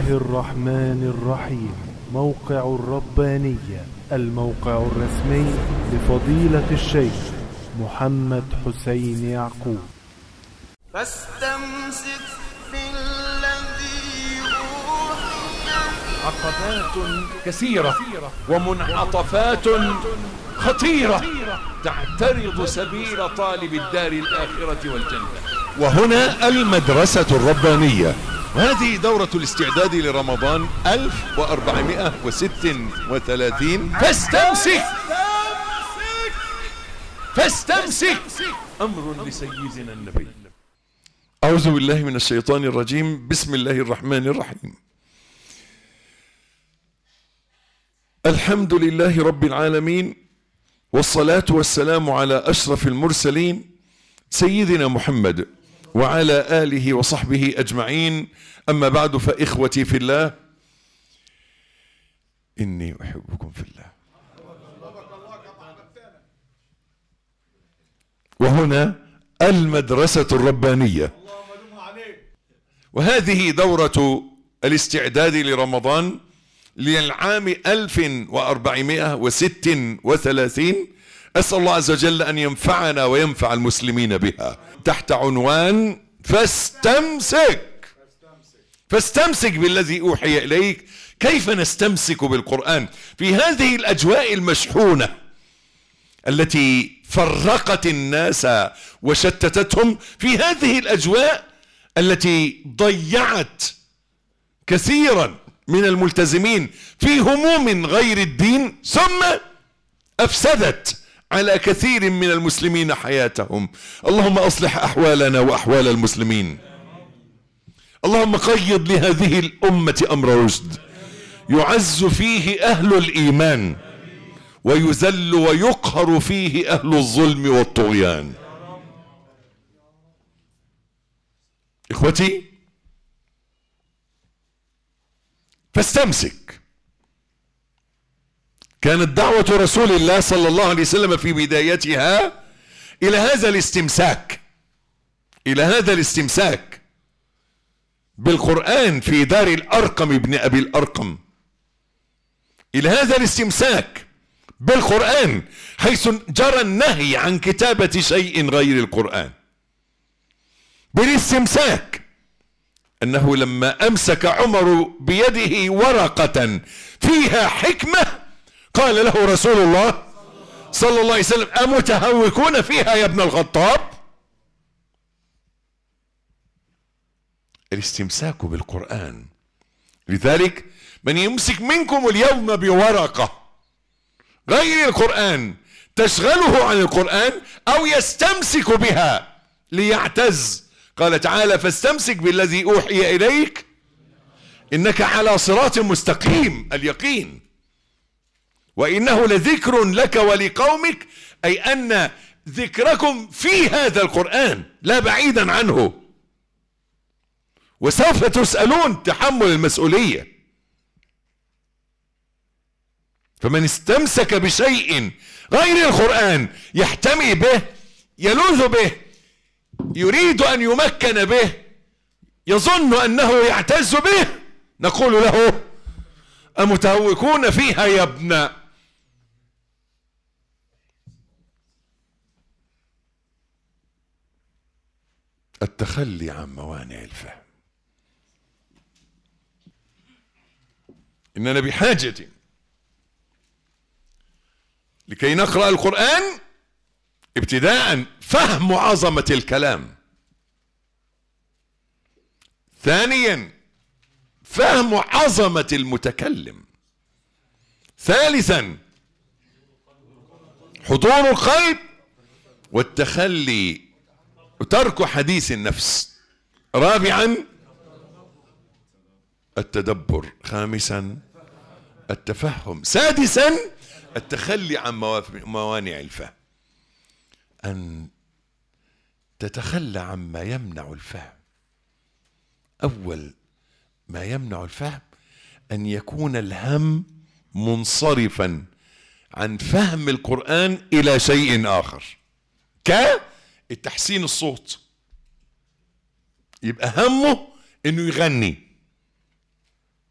الله الرحمن الرحيم موقع الربانية الموقع الرسمي لفضيلة الشيخ محمد حسين يعقوب فاستمسك بالذي أوحي عقبات كثيرة ومنعطفات خطيرة تعترض سبيل طالب الدار الآخرة والجنة وهنا المدرسة الربانية وهذه دورة الاستعداد لرمضان 1436 فاستمسك فاستمسك أمر لسيدنا النبي أعوذ بالله من الشيطان الرجيم بسم الله الرحمن الرحيم الحمد لله رب العالمين والصلاة والسلام على أشرف المرسلين سيدنا محمد وعلى آله وصحبه أجمعين أما بعد فإخوتي في الله إني أحبكم في الله وهنا المدرسة الربانية وهذه دورة الاستعداد لرمضان للعام 1436 أسأل الله عز وجل أن ينفعنا وينفع المسلمين بها تحت عنوان فاستمسك فاستمسك بالذي أوحي إليك كيف نستمسك بالقرآن في هذه الأجواء المشحونة التي فرقت الناس وشتتتهم في هذه الأجواء التي ضيعت كثيرا من الملتزمين في هموم غير الدين ثم أفسدت على كثير من المسلمين حياتهم اللهم أصلح أحوالنا وأحوال المسلمين اللهم قيض لهذه الأمة أمر رشد يعز فيه أهل الإيمان ويذل ويقهر فيه أهل الظلم والطغيان إخوتي فاستمسك كانت دعوة رسول الله صلى الله عليه وسلم في بدايتها إلى هذا الاستمساك إلى هذا الاستمساك بالقرآن في دار الأرقم ابن أبي الأرقم إلى هذا الاستمساك بالقرآن حيث جرى النهي عن كتابة شيء غير القرآن بالاستمساك أنه لما أمسك عمر بيده ورقة فيها حكمة قال له رسول الله صلى الله عليه وسلم أمتهوكون فيها يا ابن الخطاب الاستمساك بالقرآن لذلك من يمسك منكم اليوم بورقة غير القرآن تشغله عن القرآن أو يستمسك بها ليعتز قال تعالى فاستمسك بالذي أوحي إليك إنك على صراط مستقيم اليقين وإنه لذكر لك ولقومك أي أن ذكركم في هذا القرآن لا بعيدا عنه وسوف تسألون تحمل المسؤولية فمن استمسك بشيء غير القرآن يحتمي به يلوذ به يريد أن يمكن به يظن أنه يعتز به نقول له أمتهوكون فيها يا ابن التخلي عن موانع الفهم إننا بحاجة لكي نقرأ القرآن ابتداء فهم عظمة الكلام ثانيا فهم عظمة المتكلم ثالثا حضور القلب والتخلي وترك حديث النفس رابعا التدبر خامسا التفهم سادسا التخلي عن موانع الفهم أن تتخلى عما يمنع الفهم أول ما يمنع الفهم أن يكون الهم منصرفا عن فهم القرآن إلى شيء آخر كالتحسين الصوت يبقى همه انه يغني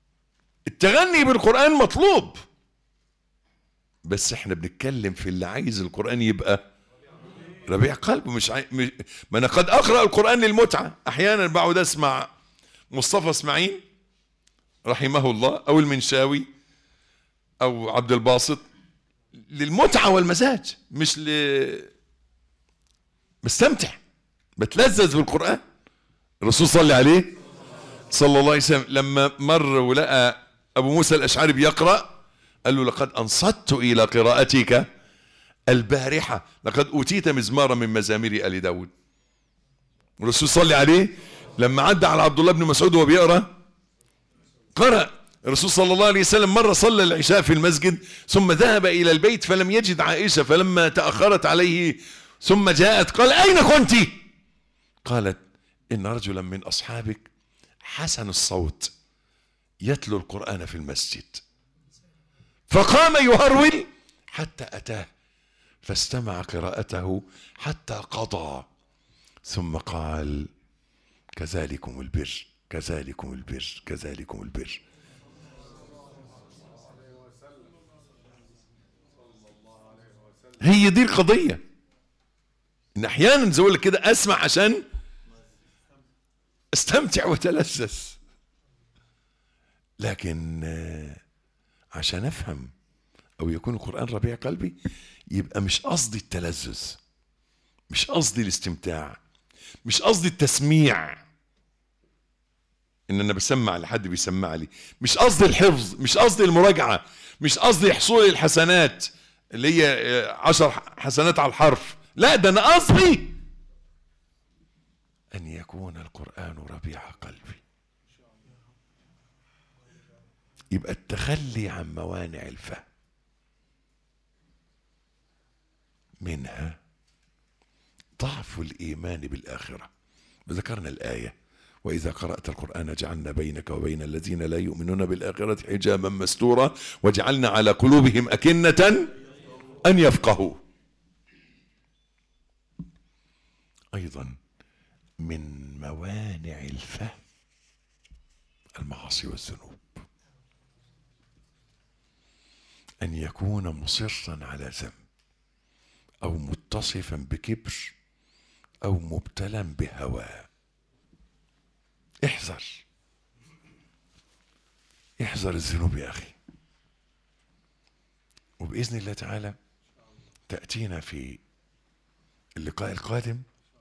التغني بالقرآن مطلوب بس احنا بنتكلم في اللي عايز القرآن يبقى ربيع قلبه مش عاي... مش... ما انا قد اقرا القرآن للمتعة احيانا بقعد اسمع مصطفى اسماعيل رحمه الله او المنشاوي او عبد الباسط للمتعة والمزاج مش ل بستمتع بتلذذ بالقرآن الرسول صلى عليه صلى الله عليه وسلم لما مر ولقى ابو موسى الاشعري بيقرا قال له لقد انصت الى قراءتك البارحه لقد اوتيت مزمارا من مزامير ال داود الرسول صلى عليه لما عدى على عبد الله بن مسعود وهو بيقرا قرأ الرسول صلى الله عليه وسلم مرة صلى العشاء في المسجد ثم ذهب إلى البيت فلم يجد عائشة فلما تأخرت عليه ثم جاءت قال أين كنت قالت إن رجلا من أصحابك حسن الصوت يتلو القرآن في المسجد فقام يهرول حتى أتاه فاستمع قراءته حتى قضى ثم قال كذلكم البر كذلكم البر كذلكم البر هي دي القضية ان احيانا زي لك كده اسمع عشان استمتع وتلذذ لكن آه، عشان افهم او يكون القرآن ربيع قلبي يبقى مش قصدي التلذذ مش قصدي الاستمتاع مش قصدي التسميع ان انا بسمع لحد بيسمع لي مش قصدي الحفظ مش قصدي المراجعة مش قصدي حصول الحسنات اللي هي آه، عشر حسنات على الحرف لا ده انا قصدي ان يكون القرآن ربيع قلبي يبقى التخلي عن موانع الفهم منها ضعف الإيمان بالآخرة ذكرنا الآية وإذا قرأت القرآن جعلنا بينك وبين الذين لا يؤمنون بالآخرة حجابا مستورا وجعلنا على قلوبهم أكنة أن يفقهوا أيضا من موانع الفهم المعاصي والذنوب أن يكون مصرا على ذنب أو متصفا بكبر أو مبتلا بهوى احذر احذر الذنوب يا أخي وبإذن الله تعالى تأتينا في اللقاء القادم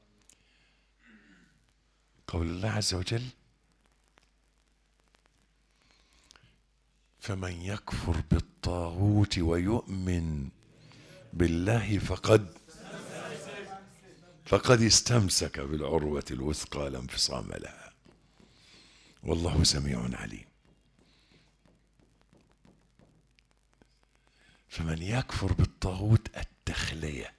قول الله عز وجل فمن يكفر بالطاغوت ويؤمن بالله فقد فقد استمسك بالعروة الوثقى لا انفصام لها والله سميع عليم فمن يكفر بالطاغوت التخلية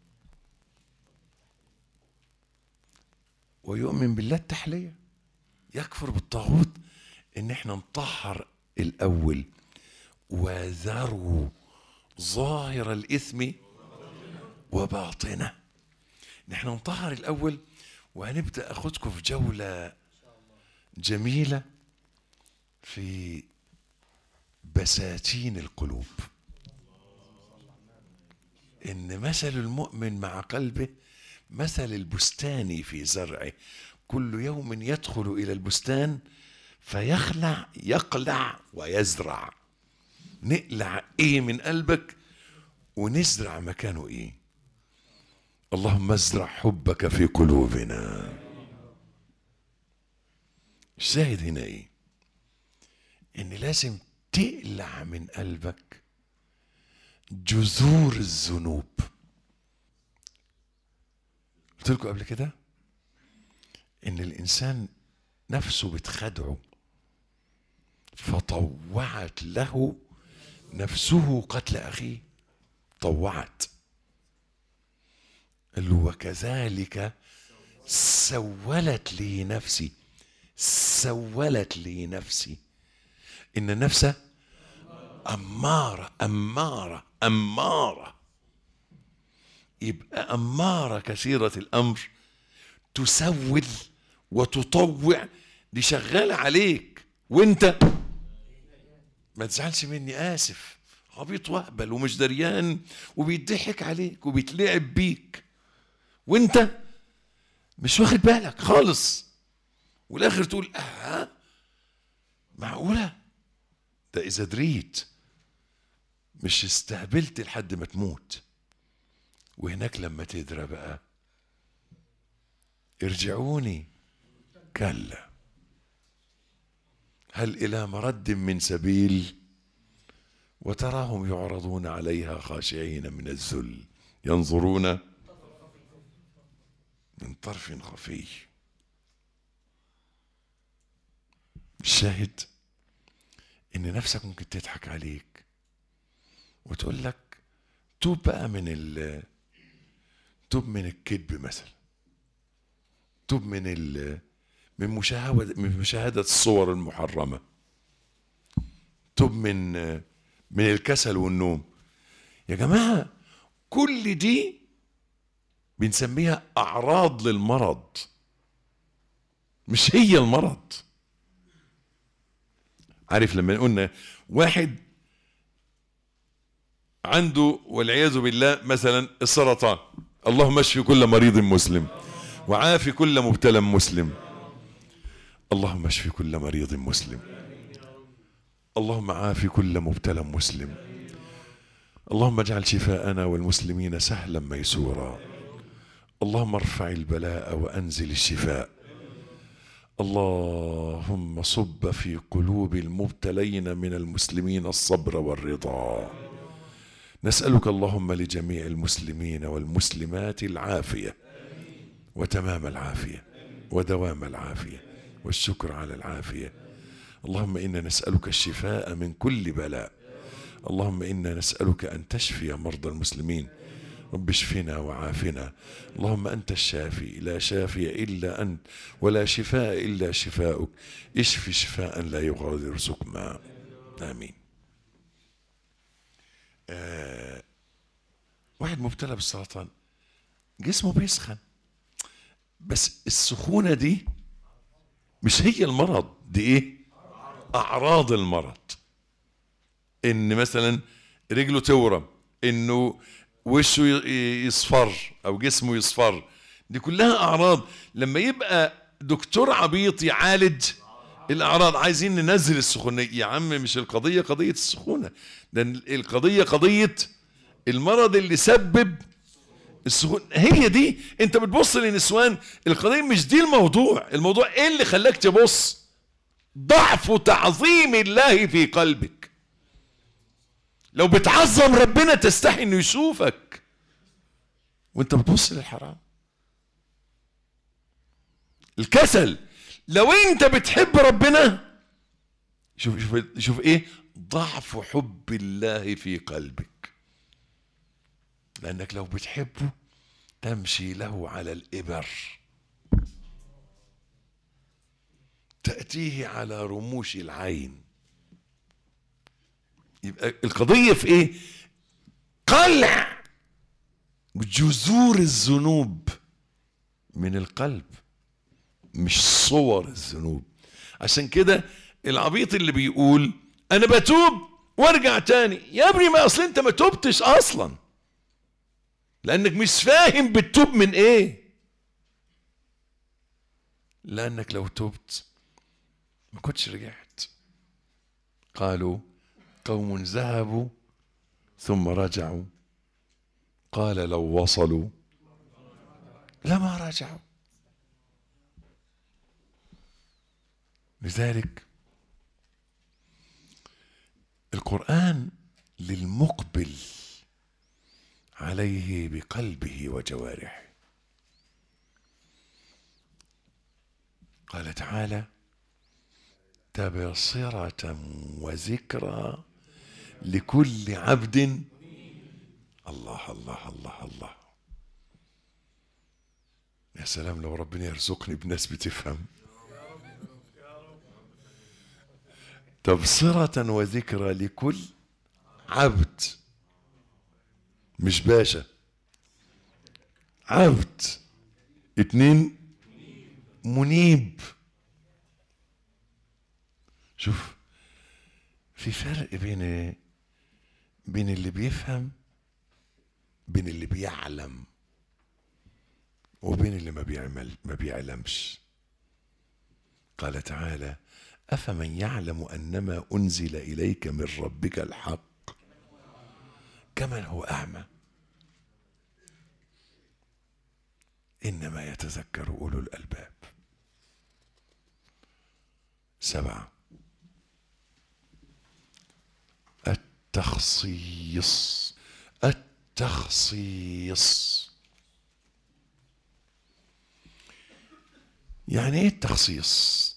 ويؤمن بالله التحلية يكفر بالطاغوت ان احنا نطهر الاول وذروا ظاهر الاثم وباطنه نحن نطهر الاول وهنبدا اخدكم في جوله جميله في بساتين القلوب ان مثل المؤمن مع قلبه مثل البستان في زرعه كل يوم يدخل الى البستان فيخلع يقلع ويزرع نقلع ايه من قلبك ونزرع مكانه ايه اللهم ازرع حبك في قلوبنا الشاهد هنا ايه ان لازم تقلع من قلبك جذور الذنوب قلت لكم قبل كده ان الانسان نفسه بتخدعه فطوعت له نفسه قتل اخيه طوعت قال له وكذلك سولت لي نفسي سولت لي نفسي ان النفس اماره اماره اماره يبقى اماره كثيره الامر تسول وتطوع دي شغاله عليك وانت ما تزعلش مني اسف عبيط واهبل ومش دريان وبيضحك عليك وبيتلعب بيك وانت مش واخد بالك خالص والاخر تقول اه معقوله ده اذا دريت مش استهبلت لحد ما تموت وهناك لما تدرى بقى ارجعوني كلا هل الى مرد من سبيل وتراهم يعرضون عليها خاشعين من الذل ينظرون من طرف خفي الشاهد ان نفسك ممكن تضحك عليك وتقول لك توب بقى من ال توب من الكذب مثلا توب من ال من مشاهدة من مشاهدة الصور المحرمة توب من من الكسل والنوم يا جماعة كل دي بنسميها أعراض للمرض مش هي المرض عارف لما قلنا واحد عنده والعياذ بالله مثلا السرطان اللهم اشف كل مريض مسلم وعاف كل مبتلى مسلم اللهم اشف كل مريض مسلم اللهم عاف كل مبتلى مسلم اللهم اجعل شفاءنا والمسلمين سهلا ميسورا اللهم ارفع البلاء وانزل الشفاء اللهم صب في قلوب المبتلين من المسلمين الصبر والرضا نسألك اللهم لجميع المسلمين والمسلمات العافية وتمام العافية ودوام العافية والشكر على العافية اللهم إنا نسألك الشفاء من كل بلاء اللهم إنا نسألك أن تشفي مرضى المسلمين رب اشفنا وعافنا اللهم أنت الشافي لا شافي إلا أنت ولا شفاء إلا شفاؤك اشف شفاء لا يغادر سقما آمين آه واحد مبتلى بالسرطان جسمه بيسخن بس السخونة دي مش هي المرض دي ايه اعراض المرض ان مثلا رجله تورم انه وشه ي- يصفر او جسمه يصفر دي كلها اعراض لما يبقى دكتور عبيط يعالج الاعراض عايزين ننزل السخونيه يا عم مش القضيه قضيه السخونه ده القضيه قضيه المرض اللي سبب السخون هي دي انت بتبص للنسوان القضيه مش دي الموضوع الموضوع ايه اللي خلاك تبص ضعف تعظيم الله في قلبك لو بتعظم ربنا تستحي انه يشوفك وانت بتبص للحرام الكسل لو انت بتحب ربنا شوف شوف شوف ايه ضعف حب الله في قلبك لانك لو بتحبه تمشي له على الابر تاتيه على رموش العين يبقى القضيه في ايه قلع جذور الذنوب من القلب مش صور الذنوب عشان كده العبيط اللي بيقول انا بتوب وارجع تاني يا ابني ما اصل انت ما تبتش اصلا لانك مش فاهم بتتوب من ايه لانك لو تبت ما كنتش رجعت قالوا قوم ذهبوا ثم رجعوا قال لو وصلوا لما رجعوا لذلك القرآن للمقبل عليه بقلبه وجوارحه قال تعالى تبصرة وذكرى لكل عبد الله الله الله الله يا سلام لو ربنا يرزقني بناس بتفهم تبصرة وذكرى لكل عبد مش باشا عبد اتنين منيب شوف في فرق بين بين اللي بيفهم بين اللي بيعلم وبين اللي ما بيعمل ما بيعلمش قال تعالى افمن يعلم انما انزل اليك من ربك الحق كمن هو اعمى انما يتذكر اولو الالباب سبعه التخصيص التخصيص يعني ايه التخصيص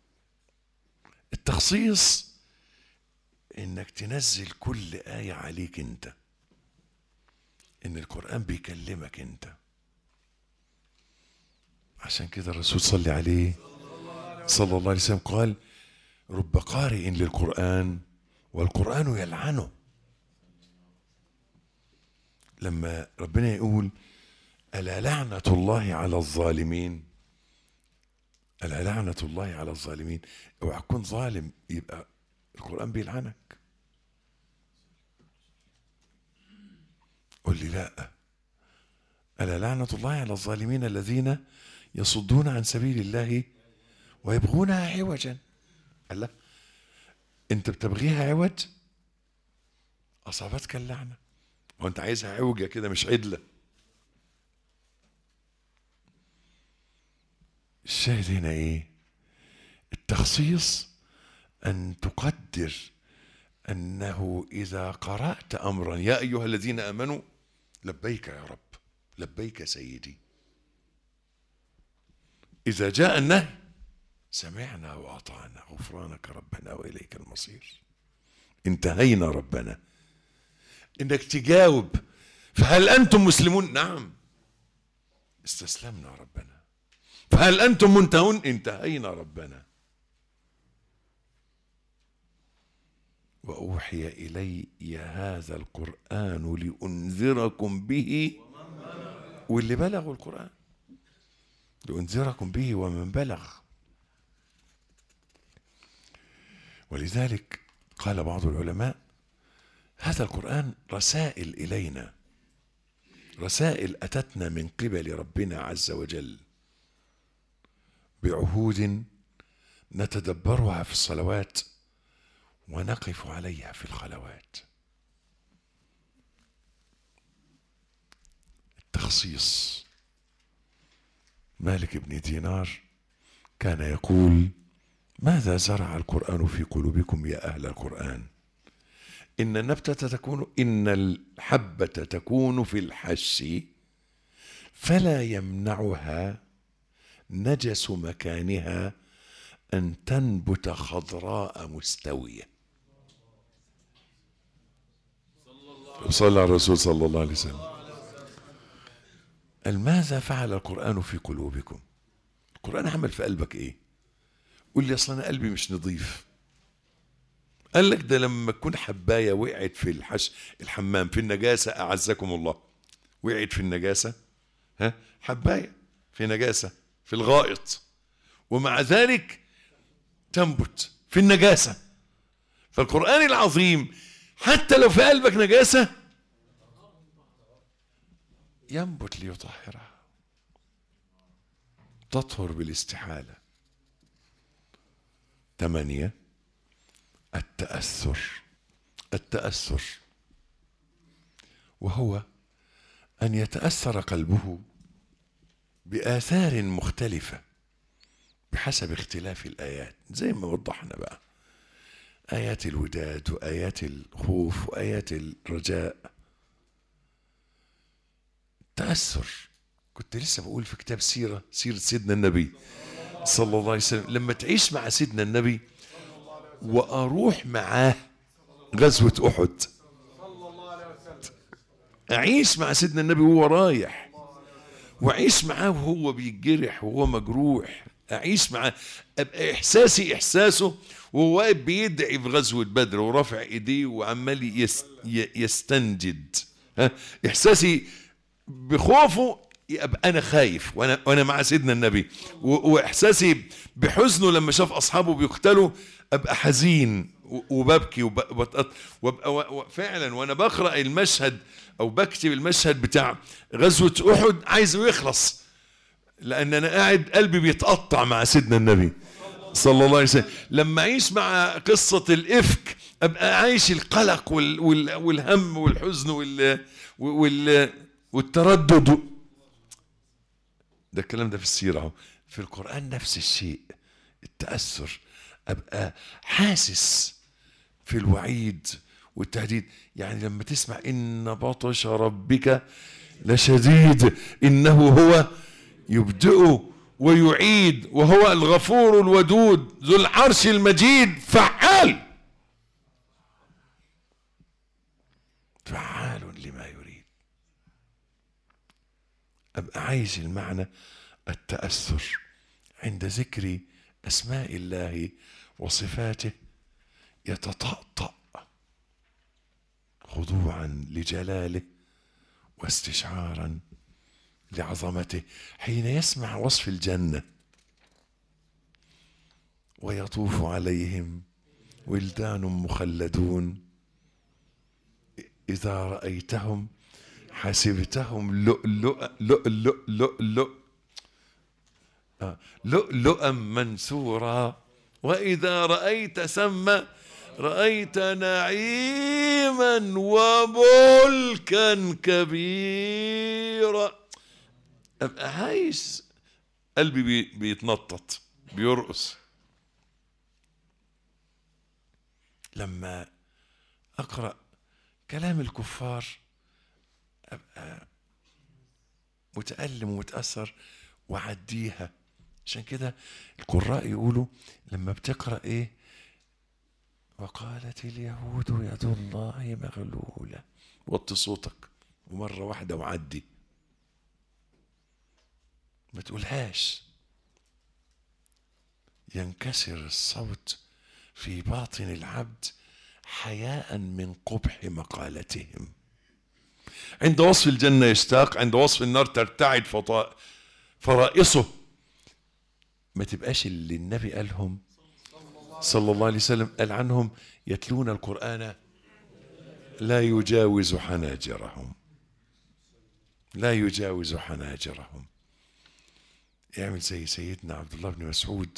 التخصيص انك تنزل كل آية عليك انت ان القرآن بيكلمك انت عشان كده الرسول صلى عليه صلى الله عليه وسلم قال رب قارئ للقرآن والقرآن يلعنه لما ربنا يقول ألا لعنة الله على الظالمين ألا لعنة الله على الظالمين اوعى تكون ظالم يبقى القرآن بيلعنك قل لي لا ألا لعنة الله على الظالمين الذين يصدون عن سبيل الله ويبغونها عوجا الله انت بتبغيها عوج اصابتك اللعنه وانت عايزها عوجه كده مش عدله الشاهد هنا ايه التخصيص ان تقدر انه اذا قرات امرا يا ايها الذين امنوا لبيك يا رب لبيك سيدي اذا جاء النهي سمعنا واطعنا غفرانك ربنا واليك المصير انتهينا ربنا انك تجاوب فهل انتم مسلمون نعم استسلمنا ربنا فهل انتم منتهون انتهينا ربنا واوحي الي هذا القران لانذركم به واللي بلغوا القران لانذركم به ومن بلغ ولذلك قال بعض العلماء هذا القرآن رسائل إلينا رسائل أتتنا من قبل ربنا عز وجل بعهود نتدبرها في الصلوات ونقف عليها في الخلوات التخصيص مالك بن دينار كان يقول ماذا زرع القرآن في قلوبكم يا أهل القرآن إن النبتة تكون إن الحبة تكون في الحش فلا يمنعها نجس مكانها أن تنبت خضراء مستوية صلى على الرسول صلى الله عليه وسلم قال ماذا فعل القرآن في قلوبكم القرآن عمل في قلبك ايه قول لي اصل انا قلبي مش نظيف قال لك ده لما تكون حبايه وقعت في الحش الحمام في النجاسه اعزكم الله وقعت في النجاسه ها حبايه في نجاسه في الغائط ومع ذلك تنبت في النجاسه فالقران العظيم حتى لو في قلبك نجاسه ينبت ليطهرها تطهر بالاستحاله ثمانية التأثر التأثر وهو أن يتأثر قلبه بآثار مختلفة بحسب اختلاف الآيات زي ما وضحنا بقى آيات الوداد وآيات الخوف وآيات الرجاء تأثر كنت لسه بقول في كتاب سيرة سيرة سيدنا النبي صلى الله عليه وسلم لما تعيش مع سيدنا النبي واروح معاه غزوة احد اعيش مع سيدنا النبي وهو رايح واعيش معاه وهو بيتجرح وهو مجروح اعيش معاه ابقى احساسي احساسه وهو واقف بيدعي في غزوة بدر ورافع ايديه وعمال يس يستنجد ها احساسي بخوفه يبقى انا خايف وانا وانا مع سيدنا النبي واحساسي بحزنه لما شاف اصحابه بيقتلوا ابقى حزين و- وببكي وب- وبتقط- وابقى و- و- فعلا وانا بقرا المشهد او بكتب المشهد بتاع غزوه احد عايزه يخلص لان انا قاعد قلبي بيتقطع مع سيدنا النبي صلى الله عليه وسلم لما اعيش مع قصه الافك ابقى عايش القلق وال وال والهم والحزن وال وال والتردد ده الكلام ده في السيره اهو في القران نفس الشيء التاثر ابقى حاسس في الوعيد والتهديد يعني لما تسمع ان بطش ربك لشديد انه هو يبدئ ويعيد وهو الغفور الودود ذو العرش المجيد فعال فعال لما يريد ابقى عايز المعنى التاثر عند ذكر اسماء الله وصفاته يتطأطأ خضوعا لجلاله واستشعارا لعظمته حين يسمع وصف الجنه ويطوف عليهم ولدان مخلدون اذا رايتهم حسبتهم لؤلؤ لؤلؤ لؤلؤ آه، لؤلؤا منثورا واذا رايت ثم رايت نعيما وملكا كبيرا ابقى عايش قلبي بي بيتنطط بيرقص لما اقرا كلام الكفار ابقى متالم ومتاثر وعديها عشان كده القراء يقولوا لما بتقرا ايه وقالت اليهود يد الله مغلوله وطي صوتك ومره واحده وعدي ما تقولهاش ينكسر الصوت في باطن العبد حياء من قبح مقالتهم عند وصف الجنة يشتاق عند وصف النار ترتعد فطا- فرائصه ما تبقاش اللي النبي قالهم صلى الله عليه وسلم قال عنهم يتلون القرآن لا يجاوز حناجرهم لا يجاوز حناجرهم يعمل زي سيدنا عبد الله بن مسعود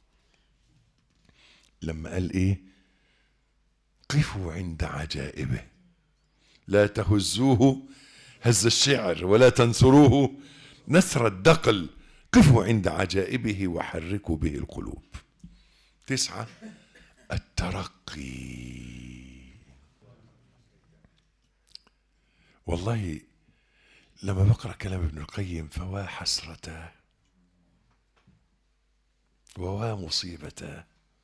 لما قال ايه قفوا عند عجائبه لا تهزوه هز الشعر ولا تنثروه نثر الدقل قفوا عند عجائبه وحركوا به القلوب تسعة الترقي والله لما بقرأ كلام ابن القيم فوا حسرته ووا مصيبته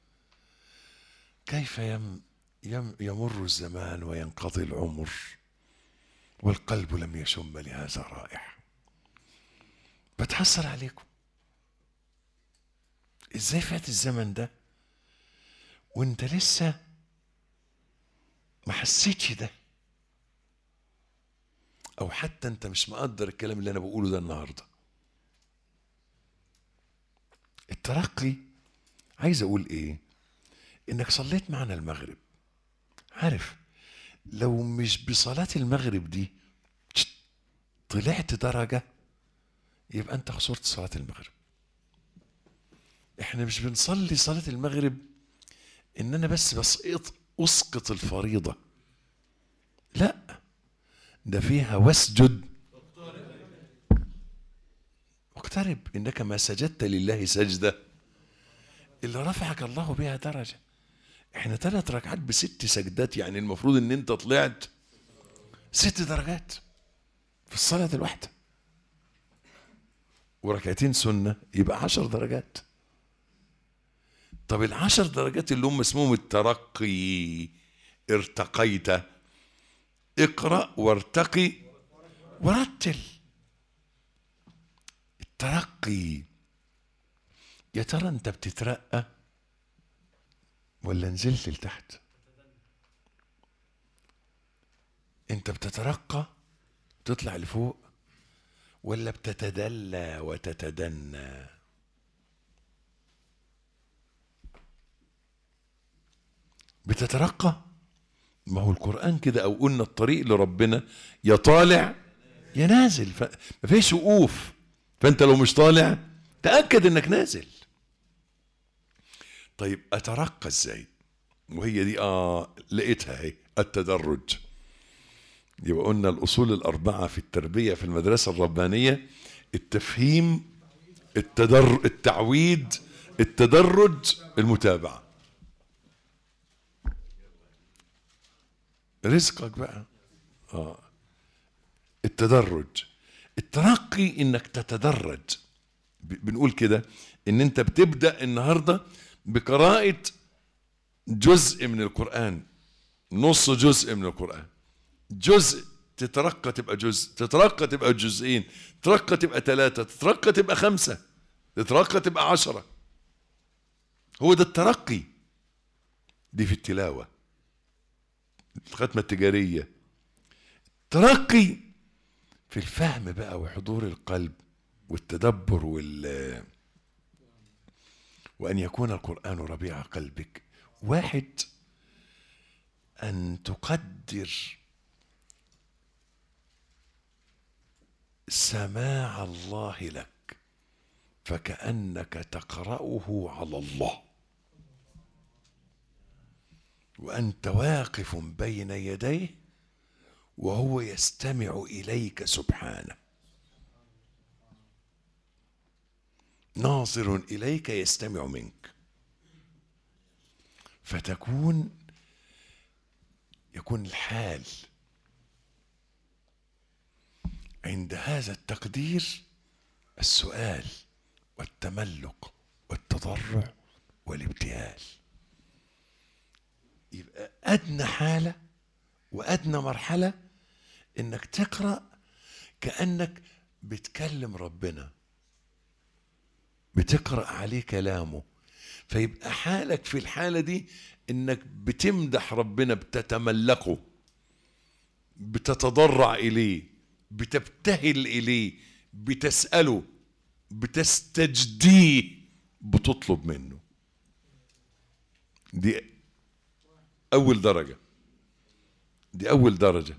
كيف يم يم يمر الزمان وينقضي العمر والقلب لم يشم لهذا رائح بتحسر عليكم ازاي فات الزمن ده وانت لسه ما حسيتش ده او حتى انت مش مقدر الكلام اللي انا بقوله ده النهارده الترقي عايز اقول ايه انك صليت معنا المغرب عارف لو مش بصلاة المغرب دي طلعت درجة يبقى انت خسرت صلاة المغرب احنا مش بنصلي صلاة المغرب ان انا بس بسقط اسقط الفريضة لا ده فيها واسجد واقترب انك ما سجدت لله سجده اللي رفعك الله بها درجه احنا ثلاث ركعات بست سجدات يعني المفروض ان انت طلعت ست درجات في الصلاه الواحده وركعتين سنه يبقى عشر درجات طب العشر درجات اللي هم اسمهم الترقي ارتقيت اقرا وارتقي ورتل الترقي يا ترى انت بتترقى ولا نزلت لتحت انت بتترقى تطلع لفوق ولا بتتدلى وتتدنى بتترقى ما هو القرآن كده أو قلنا الطريق لربنا يا طالع يا نازل ف... ما فيش وقوف فأنت لو مش طالع تأكد إنك نازل طيب أترقى إزاي وهي دي آه لقيتها اهي التدرج يبقى قلنا الأصول الأربعة في التربية في المدرسة الربانية التفهيم التدر التعويد التدرج المتابعة رزقك بقى اه التدرج الترقي انك تتدرج ب- بنقول كده ان انت بتبدا النهارده بقراءه جزء من القران نص جزء من القران جزء تترقى تبقى جزء تترقى تبقى جزئين تترقى تبقى ثلاثة تترقى تبقى خمسة تترقى تبقى عشرة هو ده الترقي دي في التلاوة الختمة التجارية ترقي في الفهم بقى وحضور القلب والتدبر وال وأن يكون القرآن ربيع قلبك واحد أن تقدر سماع الله لك فكأنك تقرأه على الله وأنت واقف بين يديه وهو يستمع إليك سبحانه ناظر إليك يستمع منك فتكون يكون الحال عند هذا التقدير السؤال والتملق والتضرع والابتهال يبقى أدنى حالة وأدنى مرحلة إنك تقرأ كأنك بتكلم ربنا بتقرأ عليه كلامه فيبقى حالك في الحالة دي إنك بتمدح ربنا بتتملقه بتتضرع إليه بتبتهل إليه بتسأله بتستجديه بتطلب منه دي أول درجة دي أول درجة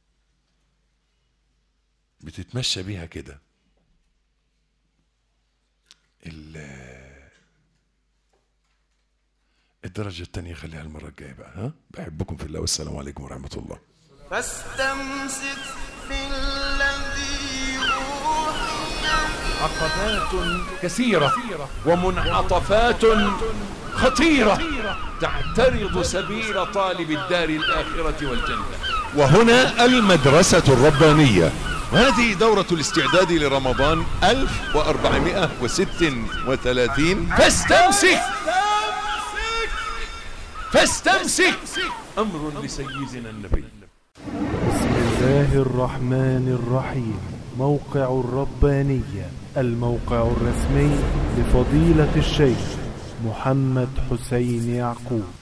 بتتمشى بيها كده ال- الدرجة الثانية خليها المرة الجاية بقى ها بحبكم في الله والسلام عليكم ورحمة الله فاستمسك بالذي أوحي عقبات كثيرة ومنعطفات خطيرة تعترض سبيل طالب الدار الآخرة والجنة وهنا المدرسة الربانية وهذه دورة الاستعداد لرمضان 1436 فاستمسك فاستمسك أمر لسيدنا النبي بسم الله الرحمن الرحيم موقع الربانية الموقع الرسمي لفضيلة الشيخ محمد حسين يعقوب